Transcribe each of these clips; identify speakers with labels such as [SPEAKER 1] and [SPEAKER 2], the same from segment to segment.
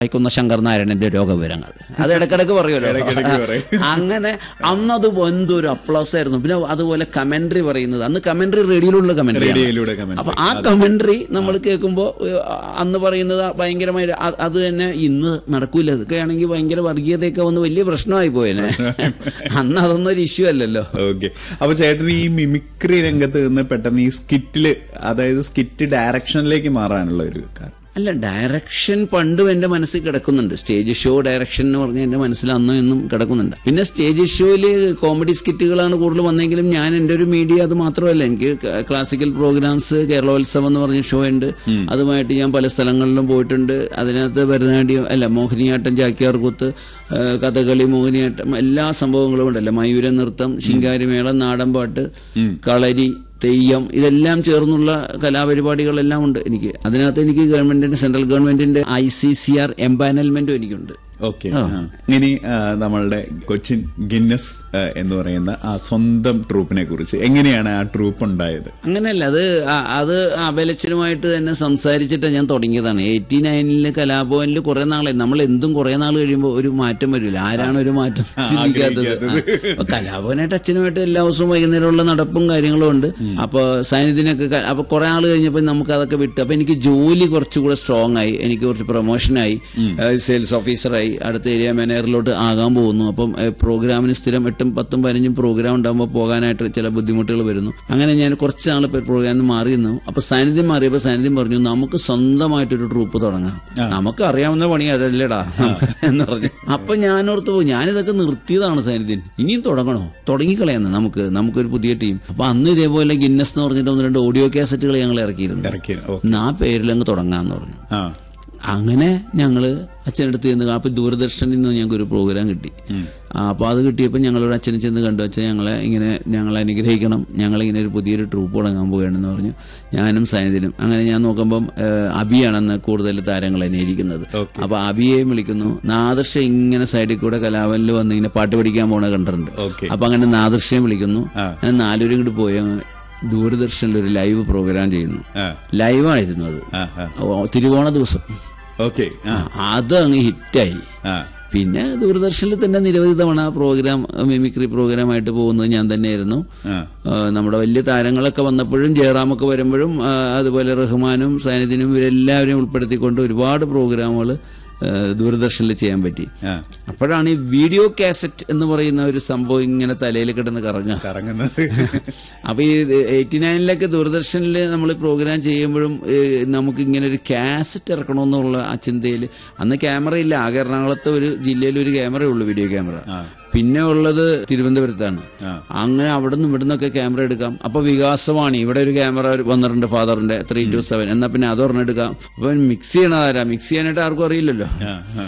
[SPEAKER 1] അയക്കുന്ന ശങ്കർ നാരായണന്റെ രോഗവിവരങ്ങൾ അത് ഇടക്കിടക്ക്
[SPEAKER 2] ഇടയ്ക്കിടയ്ക്ക്
[SPEAKER 1] പറയുമല്ലോ
[SPEAKER 2] പറയും.
[SPEAKER 1] അങ്ങനെ അന്നത് എന്തൊരു അപ്ലസ് ആയിരുന്നു പിന്നെ അതുപോലെ കമന്ററി പറയുന്നത് അന്ന് കമന്ററി റേഡിയോയിലുള്ള കമന്ററി
[SPEAKER 2] റേഡിയോയിലൂടെ commentary.
[SPEAKER 1] അപ്പൊ ആ കമന്ററി നമ്മൾ കേൾക്കുമ്പോൾ അന്ന് പറയുന്നത് ഭയങ്കരമായി അ- അത് തന്നെ ഇന്ന് നടക്കൂല ഇതൊക്കെ ആണെങ്കിൽ ഭയങ്കര വർഗീയതയൊക്കെ വന്ന് വലിയ പ്രശ്നമായി പോയേനെ അന്ന് അതൊന്നും ഒരു ഇഷ്യൂ അല്ലല്ലോ
[SPEAKER 2] ഓക്കെ അപ്പൊ ചേട്ടൻ ഈ മിമിക്രി രംഗത്ത് നിന്ന് പെട്ടെന്ന് ഈ സ്കിറ്റില് അതായത് സ്കിറ്റ് ഡയറക്ഷനിലേക്ക് മാറാനുള്ള ഒരു കാരണം
[SPEAKER 1] അല്ല ഡയറക്ഷൻ പണ്ടും എന്റെ മനസ്സിൽ കിടക്കുന്നുണ്ട് സ്റ്റേജ് ഷോ ഡയറക്ഷൻ എന്ന് പറഞ്ഞാൽ എന്റെ മനസ്സിൽ അന്നും ഇന്നും കിടക്കുന്നുണ്ട് പിന്നെ സ്റ്റേജ് ഷോയിൽ കോമഡി സ്കിറ്റുകളാണ് കൂടുതൽ വന്നെങ്കിലും ഞാൻ എന്റെ ഒരു മീഡിയ അത് മാത്രമല്ല എനിക്ക് ക്ലാസിക്കൽ പ്രോഗ്രാംസ് കേരളോത്സവം എന്ന് പറഞ്ഞ ഷോ ഉണ്ട് അതുമായിട്ട് ഞാൻ പല സ്ഥലങ്ങളിലും പോയിട്ടുണ്ട് അതിനകത്ത് ഭരതനാട്യം അല്ല മോഹിനിയാട്ടം ചാക്യാർകൂത്ത് ആ, കഥകളി മോഹിനിയാട്ടം എല്ലാ സംഭവങ്ങളും ഉണ്ടല്ലോ മയൂര നൃത്തം ശിങ്കാരിമേളം നാടൻപാട്ട് കളരി തെയ്യം ഇതെല്ലാം ചേർന്നുള്ള കലാപരിപാടികളെല്ലാം ഉണ്ട് എനിക്ക് അതിനകത്ത് എനിക്ക് ഗവൺമെന്റിന്റെ സെൻട്രൽ ഗവൺമെന്റിന്റെ ഐ സി സി ആർ എംപാനൽമെന്റും എനിക്കുണ്ട്
[SPEAKER 2] ഓക്കെ ഇനി ആ, നമ്മളുടെ കൊച്ചിൻ ഗിന്നസ് ആ, എന്ന് പറയുന്ന ആ സ്വന്തം ട്രൂപ്പിനെ കുറിച്ച് എങ്ങനെയാണ് ആ ട്രൂപ്പ് ഉണ്ടായത്
[SPEAKER 1] അങ്ങനെയല്ല അത് ആ- അത് അബലച്ചനുമായിട്ട് തന്നെ സംസാരിച്ചിട്ട് ഞാൻ തുടങ്ങിയതാണ് എയ്റ്റി നയനില് കലാഭവനിൽ കുറെ നാളെ നമ്മൾ എന്തും കുറെ നാൾ കഴിയുമ്പോൾ ഒരു മാറ്റം വരില്ല ആരാണ് ഒരു മാറ്റം ചിന്തിക്കാത്തത്
[SPEAKER 2] ആഗ്രഹിക്കാത്തത്.
[SPEAKER 1] ആ. അപ്പൊ കലാഭവനായിട്ട് അച്ഛനുമായിട്ട് എല്ലാ ദിവസവും വൈകുന്നേരമുള്ള നടപ്പും കാര്യങ്ങളും ഉണ്ട് അപ്പൊ സൈനിധിനൊക്കെ ക- അപ്പൊ കുറെ ആൾ കഴിഞ്ഞപ്പോൾ നമുക്ക് അതൊക്കെ വിട്ട് അപ്പൊ എനിക്ക് ജോലി കുറച്ചുകൂടെ സ്ട്രോങ് ആയി എനിക്ക് കുറച്ച് പ്രൊമോഷനായി സെയിൽസ് ഓഫീസറായി അടുത്ത ഏരിയ മാനേജറിലോട്ട് ആകാൻ പോകുന്നു അപ്പം ഏഹ്, പ്രോഗ്രാമിന് സ്ഥിരം എട്ടും പത്തും പതിനഞ്ചും പ്രോഗ്രാം ഉണ്ടാകുമ്പോൾ പോകാനായിട്ട് ചില ബുദ്ധിമുട്ടുകൾ വരുന്നു അങ്ങനെ ഞാൻ കുറച്ച് നാൾ പ്രോഗ്രാമിന് മാറി നിന്നു അപ്പൊ സാന്നിധ്യം മാറിയപ്പോൾ സാന്നിധ്യം പറഞ്ഞു നമുക്ക് സ്വന്തമായിട്ടൊരു ട്രൂപ്പ് തുടങ്ങാം നമുക്ക് അറിയാവുന്ന പണി അതല്ലേടാ എന്ന് പറഞ്ഞു അപ്പൊ ഞാനോർത്ത് പോകും ഞാനിതൊക്കെ നിർത്തിയതാണ് സാന്നിധ്യം ഇനിയും തുടങ്ങണോ തുടങ്ങിക്കളയാന്ന് നമുക്ക് നമുക്കൊരു പുതിയ ടീം അപ്പൊ അന്ന് ഇതേപോലെ ഗിന്നസ് എന്ന് പറഞ്ഞിട്ട് ഒന്ന് രണ്ട് ഓഡിയോ കാസറ്റുകൾ ഞങ്ങൾ ഇറക്കിയിരുന്നു
[SPEAKER 2] ഇറക്കി ഓ,
[SPEAKER 1] ഇന്ന് ആ പേരിലങ്ങ് തുടങ്ങാന്ന് പറഞ്ഞു
[SPEAKER 2] ആ
[SPEAKER 1] അങ്ങനെ ഞങ്ങള് അച്ഛനടുത്ത് ചെന്ന് അപ്പൊ ദൂരദർശനിൽ നിന്ന് ഞങ്ങൾക്ക് ഒരു പ്രോഗ്രാം കിട്ടി ആ, അപ്പൊ അത് കിട്ടിയപ്പോൾ ഞങ്ങളൊരു അച്ഛനെ ചെന്ന് കണ്ടു അച്ഛൻ ഞങ്ങളെ ഇങ്ങനെ ഞങ്ങളെ അനുഗ്രഹിക്കണം ഞങ്ങളിങ്ങനെ ഒരു പുതിയൊരു ട്രൂപ്പ് തുടങ്ങാൻ പോവുകയാണെന്ന് പറഞ്ഞു ഞാനും സൈനിധിനും അങ്ങനെ ഞാൻ നോക്കുമ്പം ഏഹ്, അബിയാണെന്ന് കൂടുതൽ താരങ്ങൾ എന്നെ ഇരിക്കുന്നത്
[SPEAKER 2] Okay.
[SPEAKER 1] അപ്പൊ അബിയെയും വിളിക്കുന്നു നാദർഷ ഇങ്ങനെ സൈഡിൽ കൂടെ കലാവനിൽ വന്ന് ഇങ്ങനെ പാട്ട് പഠിക്കാൻ പോണ കണ്ടിട്ടുണ്ട്
[SPEAKER 2] Okay.
[SPEAKER 1] അപ്പൊ അങ്ങനെ നാദർഷയും വിളിക്കുന്നു
[SPEAKER 2] ആ.
[SPEAKER 1] അങ്ങനെ നാലുപേരും കൂടി പോയി അങ്ങ് ദൂരദർശനിൽ ഒരു ലൈവ് പ്രോഗ്രാം ചെയ്യുന്നു
[SPEAKER 2] ആ
[SPEAKER 1] ലൈവായിരുന്നു അത്
[SPEAKER 2] ആ ആ
[SPEAKER 1] ഓ, തിരുവോണ ദിവസം
[SPEAKER 2] ഓക്കെ ആ
[SPEAKER 1] അത് അങ്ങ് ഹിറ്റായി
[SPEAKER 2] ആ
[SPEAKER 1] പിന്നെ ദൂരദർശനിൽ തന്നെ നിരവധി തവണ പ്രോഗ്രാം മിമിക്രി പ്രോഗ്രാമായിട്ട് പോകുന്നത് ഞാൻ തന്നെയായിരുന്നു
[SPEAKER 2] ആ
[SPEAKER 1] ആ, നമ്മുടെ വലിയ താരങ്ങളൊക്കെ വന്നപ്പോഴും ജയറാമൊക്കെ വരുമ്പോഴും ആ, അതുപോലെ റഹ്മാനും സൈനദിനും ഇവരെല്ലാവരെയും ഉൾപ്പെടുത്തിക്കൊണ്ട് ഒരുപാട് പ്രോഗ്രാമുകൾ ദൂരദർശനിൽ ചെയ്യാൻ പറ്റി
[SPEAKER 2] ആ
[SPEAKER 1] അപ്പോഴാണ് ഈ വീഡിയോ കാസറ്റ് എന്ന് പറയുന്ന ഒരു സംഭവം ഇങ്ങനെ തലയിൽ കിടന്ന് കറങ്ങുക
[SPEAKER 2] കറങ്ങുന്നത്
[SPEAKER 1] അപ്പൊ ഈ എയ്റ്റി നയനിലൊക്കെ ദൂരദർശനിൽ നമ്മൾ പ്രോഗ്രാം ചെയ്യുമ്പോഴും ഏഹ്, നമുക്ക് ഇങ്ങനെ ഒരു കാസറ്റ് ഇറക്കണമെന്നുള്ള ആ ചിന്തയിൽ അന്ന് ക്യാമറ ഇല്ല ആകെ എറണാകുളത്തെ ഒരു ജില്ലയിൽ ഒരു ക്യാമറയേ ഉള്ളൂ വീഡിയോ ക്യാമറ
[SPEAKER 2] ആ.
[SPEAKER 1] പിന്നെ ഉള്ളത് തിരുവനന്തപുരത്താണ്
[SPEAKER 2] ആ.
[SPEAKER 1] അങ്ങനെ അവിടെ നിന്ന് ഇവിടെ നിന്നൊക്കെ ക്യാമറ എടുക്കാം അപ്പൊ വികാസവാണി ഇവിടെ ഒരു ക്യാമറ ഒരു വന്നിട്ടുണ്ട് ഫാദറിന്റെ ത്രീ ടു സെവൻ എന്നാ പിന്നെ അതൊരെണ്ണം എടുക്കാം അപ്പൊ മിക്സ് ചെയ്യണതാരാ മിക്സ് ചെയ്യാനായിട്ട് ആർക്കും അറിയില്ലല്ലോ
[SPEAKER 2] ആ ആ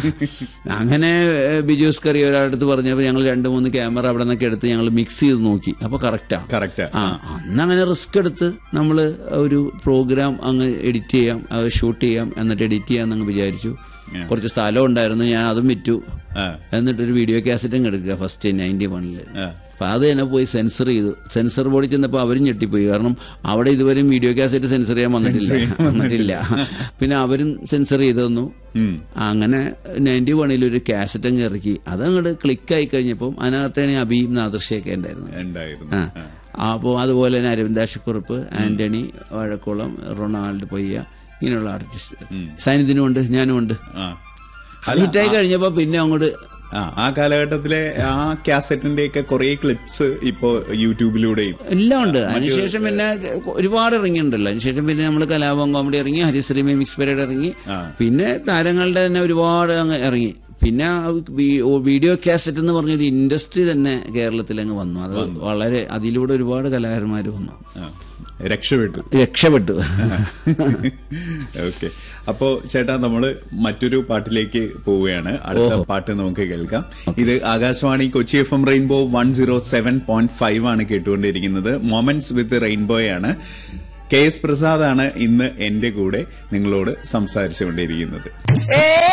[SPEAKER 1] അങ്ങനെ ഏഹ്, ബിജൂസ് കറി ഒരാളടുത്ത് പറഞ്ഞപ്പോൾ ഞങ്ങൾ രണ്ട് മൂന്ന് ക്യാമറ അവിടെ നിന്നൊക്കെ എടുത്ത് ഞങ്ങൾ മിക്സ് ചെയ്ത് നോക്കി അപ്പൊ കറക്റ്റാ
[SPEAKER 2] കറക്റ്റ്
[SPEAKER 1] ആ അന്ന് അങ്ങനെ റിസ്ക് എടുത്ത് നമ്മൾ ഒരു പ്രോഗ്രാം അങ്ങ് എഡിറ്റ് ചെയ്യാം അത് ഷൂട്ട് ചെയ്യാം എന്നിട്ട് എഡിറ്റ് ചെയ്യാം എന്നങ്ങ് വിചാരിച്ചു
[SPEAKER 2] Yeah.
[SPEAKER 1] കുറച്ച് സ്ഥലം ഉണ്ടായിരുന്നു ഞാൻ അതും വിറ്റു
[SPEAKER 2] ആ
[SPEAKER 1] എന്നിട്ടൊരു വീഡിയോ കാസറ്റ് അങ്ങ് എടുക്കുക ഫസ്റ്റ് നയൻറ്റി വണ്ണില്
[SPEAKER 2] ആ
[SPEAKER 1] അപ്പൊ അത് തന്നെ പോയി സെൻസർ ചെയ്തു സെൻസർ ബോർഡിൽ ചെന്നപ്പോൾ അവരും ഞെട്ടിപ്പോയി കാരണം അവിടെ ഇതുവരെയും വീഡിയോ കാസറ്റ് സെൻസർ ചെയ്യാൻ വന്നിട്ടില്ല വന്നിട്ടില്ല പിന്നെ അവരും സെൻസർ ചെയ്തു തന്നു
[SPEAKER 2] ഉം.
[SPEAKER 1] അങ്ങനെ നയൻറ്റി വണ്ണിൽ ഒരു കാസറ്റ് അങ്ങ് ഇറക്കി അതങ്ങോട്ട് ക്ലിക്കായി കഴിഞ്ഞപ്പം അതിനകത്തേനെ അബിയും നാദർശയൊക്കെ ഉണ്ടായിരുന്നു
[SPEAKER 2] ഉണ്ടായിരുന്നു
[SPEAKER 1] ആ. അപ്പോൾ അതുപോലെ തന്നെ അരവിന്ദാശക്കുറുപ്പ് ആന്റണി വാഴക്കുളം റൊണാൾഡ് പൊയ്യ ഇങ്ങനെയുള്ള ആർട്ടിസ്റ്റ് സാന്നിധ്യനും ഉണ്ട് ഞാനും ഉണ്ട്
[SPEAKER 2] ആ
[SPEAKER 1] അത് ഹിറ്റായി കഴിഞ്ഞപ്പോ പിന്നെ അങ്ങോട്ട്
[SPEAKER 2] ആ ആ കാലഘട്ടത്തിലെ ആ കാസറ്റിന്റെ ഒക്കെ കുറെ ക്ലിപ്സ് ഇപ്പോ യൂട്യൂബിലൂടെയും
[SPEAKER 1] എല്ലാം ഉണ്ട് അതിനുശേഷം പിന്നെ ഒരുപാട് ഇറങ്ങിയിട്ടുണ്ടല്ലോ അതിനുശേഷം പിന്നെ നമ്മൾ കലാപം കോമഡി ഇറങ്ങി ഹരിശ്രീ മിക്സ് പരേഡ് ഇറങ്ങി
[SPEAKER 2] ആ.
[SPEAKER 1] പിന്നെ താരങ്ങളുടെ തന്നെ ഒരുപാട് അങ്ങ് ഇറങ്ങി പിന്നെ ആ വി- ഓ വീഡിയോ കാസറ്റ് എന്ന് പറഞ്ഞൊരു ഇൻഡസ്ട്രി തന്നെ കേരളത്തിൽ അങ്ങ് വന്നു അത് വളരെ അതിലൂടെ ഒരുപാട് കലാകാരന്മാർ വന്നു
[SPEAKER 2] ആ, രക്ഷപ്പെട്ടു
[SPEAKER 1] രക്ഷപ്പെട്ടു
[SPEAKER 2] ഓക്കെ അപ്പോ ചേട്ടാ നമ്മള് മറ്റൊരു പാട്ടിലേക്ക് പോവുകയാണ് അടുത്ത പാട്ട് നമുക്ക് കേൾക്കാം ഇത് Akashvani Kochi F M rainbow one zero seven point five ആണ് കേട്ടുകൊണ്ടിരിക്കുന്നത് മൊമെന്റ്സ് വിത്ത് റെയിൻബോയാണ് കെ എസ് പ്രസാദ് ആണ് ഇന്ന് എന്റെ കൂടെ നിങ്ങളോട് സംസാരിച്ചുകൊണ്ടിരിക്കുന്നത്
[SPEAKER 3] ഏ